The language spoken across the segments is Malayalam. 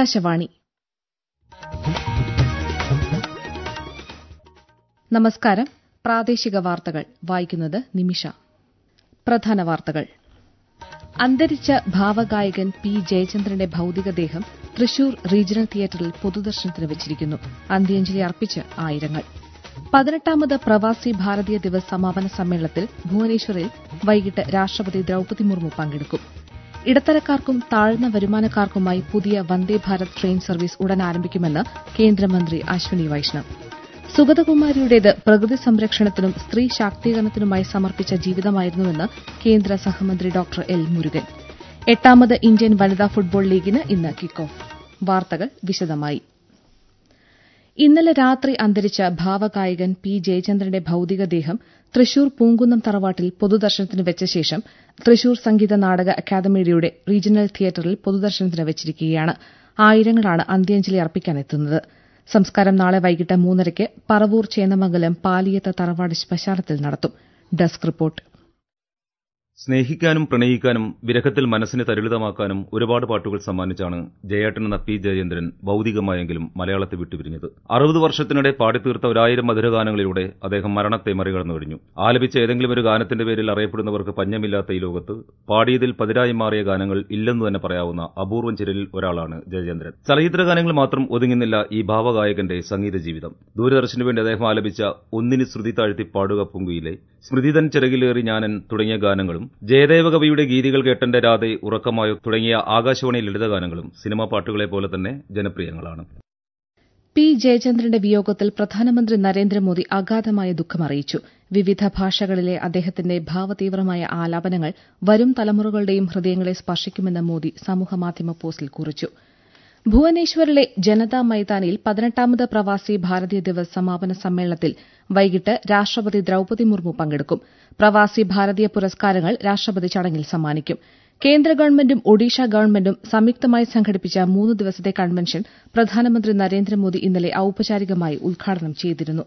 ആകാശവാണി നമസ്കാരം പ്രാദേശിക വാർത്തകൾ വായിക്കുന്നത് നിമിഷ പ്രധാന വാർത്തകൾ അന്തരിച്ച ഭാവഗായകൻ പി ജയചന്ദ്രന്റെ ഭൌതികദേഹം തൃശൂർ റീജിയണൽ തിയേറ്ററിൽ പൊതുദർശനത്തിന് വച്ചിരിക്കുന്നു അന്ത്യാഞ്ജലി അർപ്പിച്ച് ആയിരങ്ങൾ പതിനെട്ടാമത് പ്രവാസി ഭാരതീയ ദിവസ് സമാപന സമ്മേളനത്തിൽ ഭുവനേശ്വറിൽ വൈകിട്ട് രാഷ്ട്രപതി ദ്രൌപദി മുർമു പങ്കെടുക്കും ഇടത്തരക്കാർക്കും താഴ്ന്ന വരുമാനക്കാർക്കുമായി പുതിയ വന്ദേ ഭാരത് ട്രെയിൻ സർവീസ് ഉടൻ ആരംഭിക്കുമെന്ന് കേന്ദ്രമന്ത്രി അശ്വിനി വൈഷ്ണവ് സുഗതകുമാരിയുടേത് പ്രകൃതി സംരക്ഷണത്തിനും സ്ത്രീ ശാക്തീകരണത്തിനുമായി സമർപ്പിച്ച ജീവിതമായിരുന്നുവെന്ന് കേന്ദ്ര സഹമന്ത്രി ഡോക്ടർ എൽ മുരുകൻ എട്ടാമത് ഇന്ത്യൻ വനിതാ ഫുട്ബോൾ ലീഗിന് ഇന്ന് കിക്ക് ഓഫ് വാർത്തകൾ വിശദമായി ഇന്നലെ രാത്രി അന്തരിച്ച ഭാവഗായകൻ പി ജയചന്ദ്രന്റെ ഭൌതികദേഹം തൃശൂർ പൂങ്കുന്നം തറവാട്ടിൽ പൊതുദർശനത്തിന് വെച്ച ശേഷം തൃശൂർ സംഗീത നാടക അക്കാദമിയുടെ റീജിയണൽ തിയേറ്ററിൽ പൊതുദർശനത്തിന് വെച്ചിരിക്കുകയാണ് ആയിരങ്ങളാണ് അന്ത്യാഞ്ജലി അർപ്പിക്കാനെത്തുന്നത് സംസ്കാരം നാളെ വൈകിട്ട് മൂന്നരയ്ക്ക് പറവൂർ ചേന്നമംഗലം പാലിയത്ത് തറവാട് ശ്മശാനത്തിൽ നടത്തും ഡെസ്ക് റിപ്പോർട്ട് സ്നേഹിക്കാനും പ്രണയിക്കാനും വിരഹത്തിൽ മനസ്സിനെ തരിളിതമാക്കാനും ഒരുപാട് പാട്ടുകൾ സമ്മാനിച്ചാണ് ജയേട്ടൻ എന്ന പി ജയചന്ദ്രൻ ഭൌതികമായെങ്കിലും മലയാളത്തെ വിട്ടുപിരിഞ്ഞത് അറുപത് വർഷത്തിനിടെ പാടിത്തീർത്ത ഒരായിരം മധുരഗാനങ്ങളിലൂടെ അദ്ദേഹം മരണത്തെ മറികടന്നു കഴിഞ്ഞു ആലപിച്ച ഏതെങ്കിലും ഒരു ഗാനത്തിന്റെ പേരിൽ അറിയപ്പെടുന്നവർക്ക് പഞ്ഞമില്ലാത്ത ഈ ലോകത്ത് പാടിയതിൽ പതിരായി മാറിയ ഗാനങ്ങൾ ഇല്ലെന്ന് തന്നെ പറയാവുന്ന അപൂർവം ചിരലിൽ ഒരാളാണ് ജയചന്ദ്രൻ ചലച്ചിത്ര ഗാനങ്ങൾ മാത്രം ഒതുങ്ങുന്നില്ല ഈ ഭാവഗായകന്റെ സംഗീത ജീവിതം ദൂരദർശനു വേണ്ടി അദ്ദേഹം ആലപിച്ച ഒന്നിന് ശ്രുതി താഴ്ത്തി പാടുക പൊങ്കുയിലെ സ്മൃതിതൻ ചിറകിലേറി ഞാനൻ തുടങ്ങിയ ഗാനങ്ങളും ജയദേവ കവിയുടെ ഗീതികൾ കേട്ടന്റെ രാധെ ഉറക്കമായോ തുടങ്ങിയ ആകാശവാണി ലളിതഗാനങ്ങളും സിനിമാ പാട്ടുകളെ പോലെ തന്നെ ജനപ്രിയങ്ങളാണ് പി ജയചന്ദ്രന്റെ വിയോഗത്തിൽ പ്രധാനമന്ത്രി നരേന്ദ്രമോദി അഗാധമായ ദുഃഖമറിയിച്ചു വിവിധ ഭാഷകളിലെ അദ്ദേഹത്തിന്റെ ഭാവതീവ്രമായ ആലാപനങ്ങൾ വരും തലമുറകളുടെയും ഹൃദയങ്ങളെ സ്പർശിക്കുമെന്ന് മോദി സമൂഹമാധ്യമ പോസ്റ്റിൽ കുറിച്ചു ഭുവനേശ്വറിലെ ജനതാ മൈതാനിയിൽ പതിനെട്ടാമത് പ്രവാസി ഭാരതീയ ദിവസ് സമാപന സമ്മേളനത്തിൽ വൈകിട്ട് രാഷ്ട്രപതി ദ്രൌപദി മുർമു പങ്കെടുക്കും പ്രവാസി ഭാരതീയ പുരസ്കാരങ്ങൾ രാഷ്ട്രപതി ചടങ്ങിൽ സമ്മാനിക്കും കേന്ദ്ര ഗവൺമെന്റും ഒഡീഷ ഗവൺമെന്റും സംയുക്തമായി സംഘടിപ്പിച്ച മൂന്ന് ദിവസത്തെ കൺവെൻഷൻ പ്രധാനമന്ത്രി നരേന്ദ്രമോദി ഇന്നലെ ഔപചാരികമായി ഉദ്ഘാടനം ചെയ്തിരുന്നു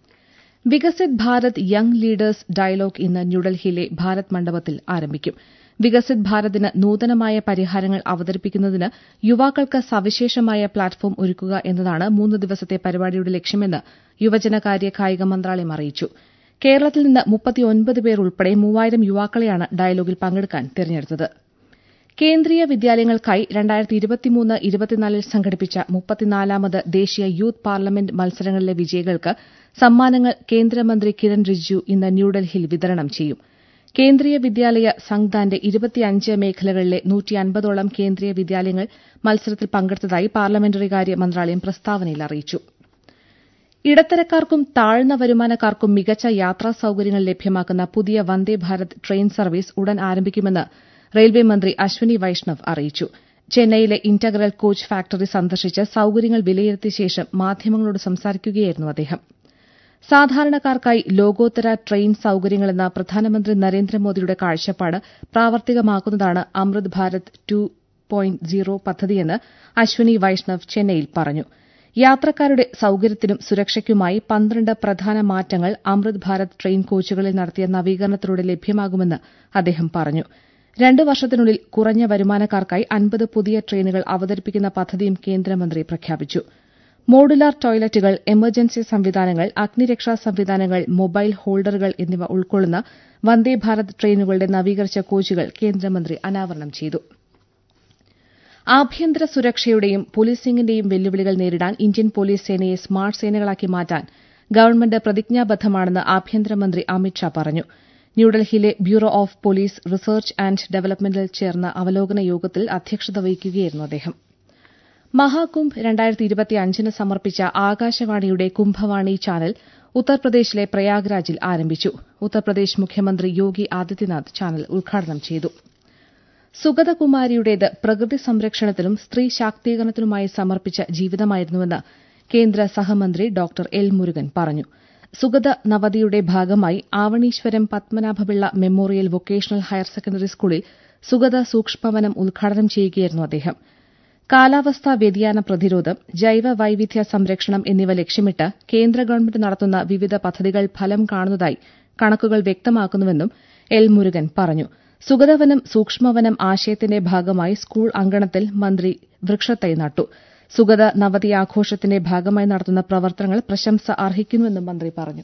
Viksit Bharat young leaders dialogue ഇന്ന് ന്യൂഡൽഹിയിലെ ഭാരത് മണ്ഡപത്തിൽ ആരംഭിക്കും വികസിത് ഭാരതിന് നൂതനമായ പരിഹാരങ്ങൾ അവതരിപ്പിക്കുന്നതിന് യുവാക്കൾക്ക് സവിശേഷമായ പ്ലാറ്റ്ഫോം ഒരുക്കുക എന്നതാണ് മൂന്ന് ദിവസത്തെ പരിപാടിയുടെ ലക്ഷ്യമെന്ന് യുവജനകാര്യ കായിക മന്ത്രാലയം അറിയിച്ചു കേരളത്തിൽ നിന്ന് മുപ്പത്തിയൊൻപത് പേർ ഉൾപ്പെടെ മൂവായിരം യുവാക്കളെയാണ് ഡയലോഗിൽ പങ്കെടുക്കാൻ തെരഞ്ഞെടുത്തത് കേന്ദ്രീയ വിദ്യാലയങ്ങൾക്കായി രണ്ടായിരത്തി ഇരുപത്തിമൂന്ന് ഇരുപത്തിനാലിൽ സംഘടിപ്പിച്ച മുപ്പത്തിനാലാമത് ദേശീയ യൂത്ത് പാർലമെന്റ് മത്സരങ്ങളിലെ വിജയികൾക്ക് സമ്മാനങ്ങൾ കേന്ദ്രമന്ത്രി കിരൺ റിജിജു ഇന്ന് ന്യൂഡൽഹിയിൽ വിതരണം ചെയ്യും കേന്ദ്രീയ വിദ്യാലയ സംഘ്ദാന്റെ ഇരുപത്തിയഞ്ച് മേഖലകളിലെ നൂറ്റിയൻപതോളം കേന്ദ്രീയ വിദ്യാലയങ്ങൾ മത്സരത്തിൽ പങ്കെടുത്തതായി പാർലമെന്ററികാര്യ മന്ത്രാലയം പ്രസ്താവനയിൽ അറിയിച്ചു ഇടത്തരക്കാർക്കും താഴ്ന്ന വരുമാനക്കാർക്കും മികച്ച യാത്രാ സൌകര്യങ്ങൾ ലഭ്യമാക്കുന്ന പുതിയ വന്ദേ ഭാരത് ട്രെയിൻ സർവീസ് ഉടൻ ആരംഭിക്കുമെന്ന് റെയിൽവേ മന്ത്രി അശ്വനി വൈഷ്ണവ് അറിയിച്ചു ചെന്നൈയിലെ ഇന്റഗ്രൽ കോച്ച് ഫാക്ടറി സന്ദർശിച്ച് സൌകര്യങ്ങൾ വിലയിരുത്തിയ ശേഷം മാധ്യമങ്ങളോട് സംസാരിക്കുകയായിരുന്നു അദ്ദേഹം സാധാരണക്കാർക്കായി ലോകോത്തര ട്രെയിൻ സൌകര്യങ്ങളെന്ന പ്രധാനമന്ത്രി നരേന്ദ്രമോദിയുടെ കാഴ്ചപ്പാട് പ്രാവർത്തികമാക്കുന്നതാണ് Amrit Bharat two point zero പദ്ധതിയെന്ന് അശ്വനി വൈഷ്ണവ് ചെന്നൈയിൽ പറഞ്ഞു യാത്രക്കാരുടെ സൌകര്യത്തിനും സുരക്ഷയ്ക്കുമായി പന്ത്രണ്ട് പ്രധാന മാറ്റങ്ങൾ അമൃത് ഭാരത് ട്രെയിൻ കോച്ചുകളിൽ നടത്തിയ നവീകരണത്തിലൂടെ ലഭ്യമാകുമെന്ന് അദ്ദേഹം പറഞ്ഞു രണ്ട് വർഷത്തിനുള്ളിൽ കുറഞ്ഞ വരുമാനക്കാർക്കായി അൻപത് പുതിയ ട്രെയിനുകൾ അവതരിപ്പിക്കുന്ന പദ്ധതിയും കേന്ദ്രമന്ത്രി പ്രഖ്യാപിച്ചു മോഡുലാർ ടോയ്ലറ്റുകൾ എമർജൻസി സംവിധാനങ്ങൾ അഗ്നിരക്ഷാ സംവിധാനങ്ങൾ മൊബൈൽ ഹോൾഡറുകൾ എന്നിവ ഉൾക്കൊള്ളുന്ന വന്ദേ ഭാരത് ട്രെയിനുകളുടെ നവീകരിച്ച കോച്ചുകൾ കേന്ദ്രമന്ത്രി അനാവരണം ചെയ്തു ആഭ്യന്തര സുരക്ഷയുടെയും പോലീസിംഗിന്റെയും വെല്ലുവിളികൾ നേരിടാൻ ഇന്ത്യൻ പോലീസ് സേനയെ സ്മാർട്ട് സേനകളാക്കി മാറ്റാൻ ഗവൺമെന്റ് പ്രതിജ്ഞാബദ്ധമാണെന്ന് ആഭ്യന്തരമന്ത്രി അമിത്ഷാ പറഞ്ഞു ന്യൂഡൽഹിയിലെ bureau of police research and ഡെവലപ്മെന്റിൽ ചേർന്ന അവലോകന യോഗത്തിൽ അധ്യക്ഷത വഹിക്കുകയായിരുന്നു അദ്ദേഹം മഹാകുംഭ് രണ്ടായിരത്തി ഇരുപത്തിയഞ്ചിന് സമർപ്പിച്ച ആകാശവാണിയുടെ കുംഭവാണി ചാനൽ ഉത്തർപ്രദേശിലെ പ്രയാഗ്രാജിൽ ആരംഭിച്ചു ഉത്തർപ്രദേശ് മുഖ്യമന്ത്രി യോഗി ആദിത്യനാഥ് ചാനൽ ഉദ്ഘാടനം ചെയ്തു സുഗതകുമാരിയുടേത് പ്രകൃതി സംരക്ഷണത്തിനും സ്ത്രീ ശാക്തീകരണത്തിനുമായി സമർപ്പിച്ച ജീവിതമായിരുന്നുവെന്ന് കേന്ദ്ര സഹമന്ത്രി ഡോക്ടർ എൽ മുരുകൻ പറഞ്ഞു സുഗത നവതിയുടെ ഭാഗമായി Avaneeswaram Padmanabhapillai memorial vocational higher secondary സ്കൂളിൽ സുഗത സൂക്ഷ്മവനം ഉദ്ഘാടനം ചെയ്യുകയായിരുന്നു അദ്ദേഹം കാലാവസ്ഥാ വ്യതിയാന പ്രതിരോധം ജൈവ വൈവിധ്യ സംരക്ഷണം എന്നിവ ലക്ഷ്യമിട്ട് കേന്ദ്ര ഗവൺമെന്റ് നടത്തുന്ന വിവിധ പദ്ധതികൾ ഫലം കാണുന്നതായി കണക്കുകൾ വ്യക്തമാക്കുന്നുവെന്നും എൽ മുരുകൻ പറഞ്ഞു സുഗതവനം സൂക്ഷ്മവനം ആശയത്തിന്റെ ഭാഗമായി സ്കൂൾ അങ്കണത്തിൽ മന്ത്രി വൃക്ഷത്തൈ നട്ടു സുഗത നവതി ആഘോഷത്തിന്റെ ഭാഗമായി നടത്തുന്ന പ്രവർത്തനങ്ങൾ പ്രശംസ അർഹിക്കുന്നുവെന്നും മന്ത്രി പറഞ്ഞു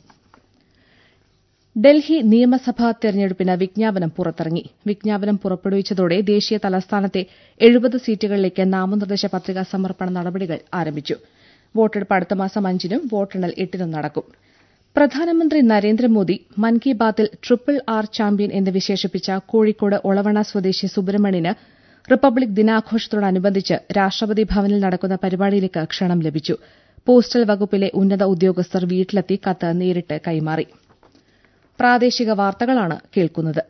ഡൽഹി നിയമസഭാ തെരഞ്ഞെടുപ്പിന് വിജ്ഞാപനം പുറത്തിറങ്ങി വിജ്ഞാപനം പുറപ്പെടുവിച്ചതോടെ ദേശീയ തലസ്ഥാനത്തെ എഴുപത് സീറ്റുകളിലേക്ക് നാമനിർദ്ദേശ പത്രികാ സമർപ്പണ നടപടികൾ ആരംഭിച്ചു വോട്ടെടുപ്പ് അടുത്ത മാസം അഞ്ചിനും വോട്ടെണ്ണൽ എട്ടിനും നടക്കും പ്രധാനമന്ത്രി നരേന്ദ്രമോദി മൻ കി ബാത്തിൽ ട്രിപ്പിൾ ആർ ചാമ്പ്യൻ എന്ന് വിശേഷിപ്പിച്ച കോഴിക്കോട് ഒളവണ സ്വദേശി സുബ്രഹ്മണ്യന് റിപ്പബ്ലിക് ദിനാഘോഷത്തോടനുബന്ധിച്ച് രാഷ്ട്രപതി ഭവനിൽ നടക്കുന്ന പരിപാടിയിലേക്ക് ക്ഷണം ലഭിച്ചു പോസ്റ്റൽ വകുപ്പിലെ ഉന്നത ഉദ്യോഗസ്ഥർ വീട്ടിലെത്തി കത്ത് നേരിട്ട് കൈമാറി പ്രാദേശിക വാർത്തകളാണ് കേൾക്കുന്നത്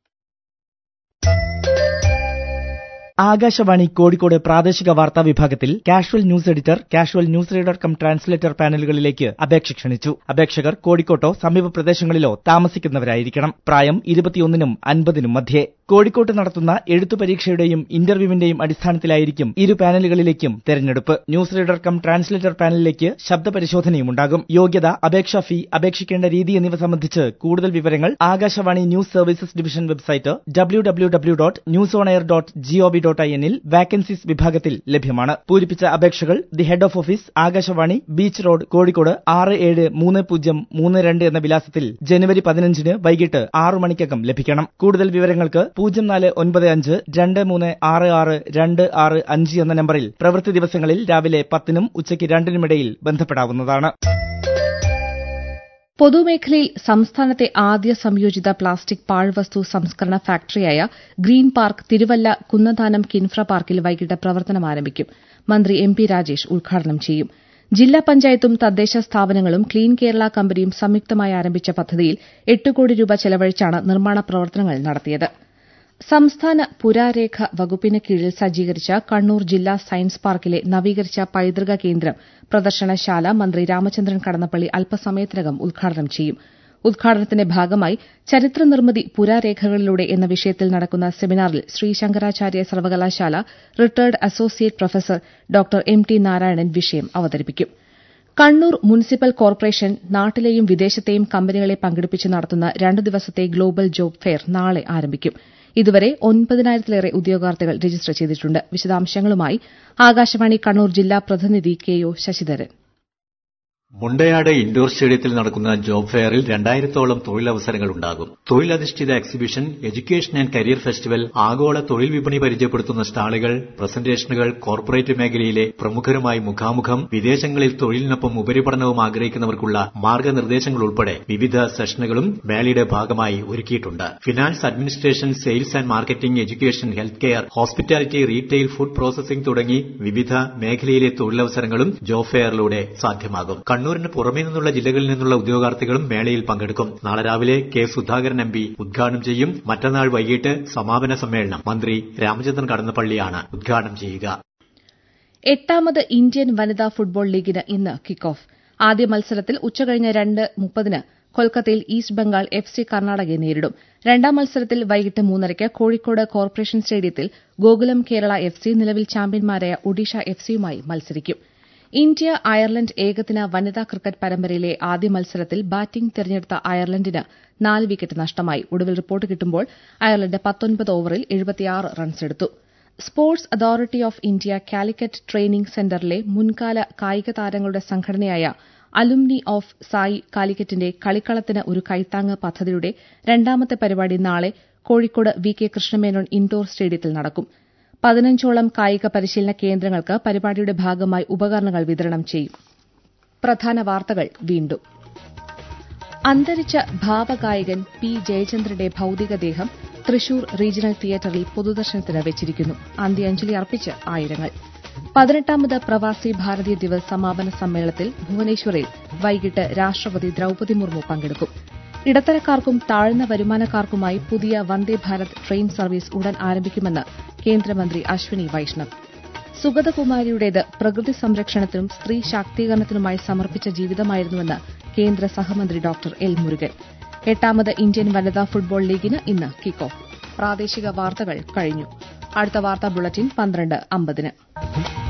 ആകാശവാണി കോഴിക്കോട് പ്രാദേശിക വാർത്താ വിഭാഗത്തിൽ casual news editor casual news reader cum translator പാനലുകളിലേക്ക് അപേക്ഷ ക്ഷണിച്ചു അപേക്ഷകർ കോഴിക്കോട്ടോ സമീപ പ്രദേശങ്ങളിലോ താമസിക്കുന്നവരായിരിക്കണം പ്രായം ഇരുപത്തിയൊന്നിനും അൻപതിനും മധ്യേ കോഴിക്കോട്ട് നടത്തുന്ന എഴുത്തു പരീക്ഷയുടെയും ഇന്റർവ്യൂവിന്റെയും അടിസ്ഥാനത്തിലായിരിക്കും ഇരു പാനലുകളിലേക്കും തെരഞ്ഞെടുപ്പ് ന്യൂസ് റീഡർ കം ട്രാൻസ്ലേറ്റർ പാനലിലേക്ക് ശബ്ദ പരിശോധനയും ഉണ്ടാകും യോഗ്യത അപേക്ഷാ ഫീ അപേക്ഷിക്കേണ്ട രീതി എന്നിവ സംബന്ധിച്ച് കൂടുതൽ വിവരങ്ങൾ Akashvani news services division website W W W dot news on air dot GOV dot I എന്നിൽ വാക്കൻസീസ് വിഭാഗത്തിൽ ലഭ്യമാണ് പൂരിപ്പിച്ച അപേക്ഷകൾ the head of office Akashvani beach road Kozhikode ആറ് ഏഴ് മൂന്ന് പൂജ്യം മൂന്ന് രണ്ട് എന്ന വിലാസത്തിൽ ജനുവരി പതിനഞ്ചിന് വൈകിട്ട് ആറു മണിക്കകം ലഭിക്കണം കൂടുതൽ വിവരങ്ങൾക്ക് പൂജ്യം നാല് ഒൻപത് അഞ്ച് രണ്ട് മൂന്ന് ആറ് ആറ് രണ്ട് ആറ് അഞ്ച് എന്ന നമ്പറിൽ പ്രവൃത്തി ദിവസങ്ങളിൽ രാവിലെ പത്തിനും ഉച്ചയ്ക്ക് രണ്ടിനുമിടയിൽ ബന്ധപ്പെടാവുന്നതാണ് പൊതുമേഖലയിൽ സംസ്ഥാനത്തെ ആദ്യ സംയോജിത പ്ലാസ്റ്റിക് പാഴ്വസ്തു സംസ്കരണ ഫാക്ടറിയായ ഗ്രീൻ പാർക്ക് തിരുവല്ല കുന്നദാനം കിൻഫ്ര പാർക്കിൽ വൈകിട്ട് പ്രവർത്തനം ആരംഭിക്കും മന്ത്രി എം പി രാജേഷ് ഉദ്ഘാടനം ചെയ്യും ജില്ലാ പഞ്ചായത്തും തദ്ദേശ സ്ഥാപനങ്ങളും ക്ലീൻ കേരള കമ്പനിയും സംയുക്തമായി ആരംഭിച്ച പദ്ധതിയിൽ എട്ട് കോടി രൂപ ചെലവഴിച്ചാണ് നിർമ്മാണ പ്രവർത്തനങ്ങൾ നടത്തിയത് സംസ്ഥാന പുരാരേഖ വകുപ്പിന് കീഴിൽ സജ്ജീകരിച്ച കണ്ണൂർ ജില്ലാ സയൻസ് പാർക്കിലെ നവീകരിച്ച പൈതൃക കേന്ദ്രം പ്രദർശനശാല മന്ത്രി രാമചന്ദ്രൻ കടന്നപ്പള്ളി അല്പസമയത്തിനകം ഉദ്ഘാടനം ചെയ്യും ഉദ്ഘാടനത്തിന്റെ ഭാഗമായി ചരിത്ര നിർമ്മിതി പുരാരേഖകളിലൂടെ എന്ന വിഷയത്തിൽ നടക്കുന്ന സെമിനാറിൽ ശ്രീ ശങ്കരാചാര്യ സർവകലാശാല retired associate professor doctor M T Narayanan വിഷയം അവതരിപ്പിക്കും കണ്ണൂർ മുനിസിപ്പൽ കോർപ്പറേഷൻ നാട്ടിലെയും വിദേശത്തെയും കമ്പനികളെ പങ്കെടുപ്പിച്ച് നടത്തുന്ന രണ്ട് ദിവസത്തെ ഗ്ലോബൽ ജോബ് ഫെയർ നാളെ ആരംഭിക്കും ഇതുവരെ ഒൻപതിനായിരത്തിലേറെ ഉദ്യോഗാർത്ഥികൾ രജിസ്റ്റർ ചെയ്തിട്ടുണ്ട് വിശദാംശങ്ങളുമായി ആകാശവാണി കണ്ണൂർ ജില്ലാ പ്രതിനിധി K O Sasidharan Mundayad indoor സ്റ്റേഡിയത്തിൽ നടക്കുന്ന ജോബ് ഫെയറിൽ രണ്ടായിരത്തോളം തൊഴിലവസരങ്ങൾ ഉണ്ടാകും തൊഴിലധിഷ്ഠിത exhibition education and career festival ആഗോള തൊഴിൽ വിപണി പരിചയപ്പെടുത്തുന്ന സ്റ്റാളുകൾ പ്രസന്റേഷനുകൾ കോർപ്പറേറ്റ് മേഖലയിലെ പ്രമുഖരുമായി മുഖാമുഖം വിദേശങ്ങളിൽ തൊഴിലിനൊപ്പം ഉപരിപഠനവും ആഗ്രഹിക്കുന്നവർക്കുള്ള മാർഗനിർദ്ദേശങ്ങൾ ഉൾപ്പെടെ വിവിധ സെഷനുകളും മേളയുടെ ഭാഗമായി ഒരുക്കിയിട്ടുണ്ട് finance administration sales and marketing education health care hospitality retail food processing തുടങ്ങി വിവിധ മേഖലയിലെ തൊഴിലവസരങ്ങളും ജോബ് ഫെയറിലൂടെ സാധ്യമാകും കണ്ണൂരിന് പുറമേ നിന്നുള്ള ജില്ലകളിൽ നിന്നുള്ള ഉദ്യോഗാർത്ഥികളും മേളയിൽ പങ്കെടുക്കും നാളെ രാവിലെ കെ സുധാകരൻ എം പി ഉദ്ഘാടനം ചെയ്യും മറ്റന്നാൾ വൈകിട്ട് സമാപന സമ്മേളനം മന്ത്രി രാമചന്ദ്രൻ കടന്നപ്പള്ളിയാണ് ഉദ്ഘാടനം ചെയ്യുക എട്ടാമത് ഇന്ത്യൻ വനിതാ ഫുട്ബോൾ ലീഗിന് ഇന്ന് കിക്ക് ഓഫ് ആദ്യ മത്സരത്തിൽ ഉച്ചകഴിഞ്ഞ് രണ്ട് മുപ്പതിന് കൊൽക്കത്തയിൽ ഈസ്റ്റ് ബംഗാൾ എഫ് സി കർണാടകയെ നേരിടും രണ്ടാം മത്സരത്തിൽ വൈകിട്ട് മൂന്നരയ്ക്ക് കോഴിക്കോട് കോർപ്പറേഷൻ സ്റ്റേഡിയത്തിൽ ഗോകുലം കേരള എഫ് സി നിലവിൽ ചാമ്പ്യന്മാരായ ഒഡീഷ എഫ് സിയുമായി മത്സരിക്കും ഇന്ത്യ അയർലൻഡ് ഏകദിന വനിതാ ക്രിക്കറ്റ് പരമ്പരയിലെ ആദ്യ മത്സരത്തിൽ ബാറ്റിംഗ് തെരഞ്ഞെടുത്ത അയർലൻഡിന് നാല് വിക്കറ്റ് നഷ്ടമായി ഒടുവിൽ റിപ്പോർട്ട് കിട്ടുമ്പോൾ അയർലൻഡ് പത്തൊൻപത് ഓവറിൽ എഴുപത്തിയാറ് റൺസെടുത്തു sports authority of India Calicut training സെന്ററിലെ മുൻകാല കായിക താരങ്ങളുടെ സംഘടനയായ അലുംനി ഓഫ് സായി കാലിക്കറ്റിന്റെ കളിക്കളത്തിന് ഒരു കൈത്താങ്ങ് പദ്ധതിയുടെ രണ്ടാമത്തെ പരിപാടി നാളെ Kozhikode V K Krishna Menon indoor സ്റ്റേഡിയത്തിൽ നടക്കും പതിനഞ്ചോളം കായിക പരിശീലന കേന്ദ്രങ്ങൾക്ക് പരിപാടിയുടെ ഭാഗമായി ഉപകരണങ്ങൾ വിതരണം ചെയ്യും പ്രധാന വാർത്തകൾ വീണ്ടും അന്തരിച്ച ഭാവഗായകൻ പി ജയചന്ദ്രന്റെ ഭൌതികദേഹം തൃശൂർ റീജിയണൽ തിയേറ്ററിൽ പൊതുദർശനത്തിന് വെച്ചിരിക്കുന്നു അന്ത്യാഞ്ജലി അർപ്പിച്ച് ആയിരങ്ങൾ പതിനെട്ടാമത് പ്രവാസി ഭാരതീയ ദിവസ് സമാപന സമ്മേളനത്തിൽ ഭുവനേശ്വറിൽ വൈകിട്ട് രാഷ്ട്രപതി ദ്രൌപദി മുർമു പങ്കെടുക്കും ഇടത്തരക്കാർക്കും താഴ്ന്ന വരുമാനക്കാർക്കുമായി പുതിയ വന്ദേ ഭാരത് ട്രെയിൻ സർവീസ് ഉടൻ ആരംഭിക്കുമെന്ന് കേന്ദ്രമന്ത്രി അശ്വിനി വൈഷ്ണവ് സുഗതകുമാരിയുടേത് പ്രകൃതി സംരക്ഷണത്തിനും സ്ത്രീ ശാക്തീകരണത്തിനുമായി സമർപ്പിച്ച ജീവിതമായിരുന്നുവെന്ന് കേന്ദ്ര സഹമന്ത്രി ഡോക്ടർ എൽ മുരുകൻ എട്ടാമത് ഇന്ത്യൻ വനിതാ ഫുട്ബോൾ ലീഗിന് ഇന്ന് കിക്ക് ഓഫ് പ്രാദേശിക വാർത്തകൾ കഴിഞ്ഞു അടുത്ത വാർത്താ ബുള്ളറ്റിൻ പന്ത്രണ്ട് അമ്പതിന്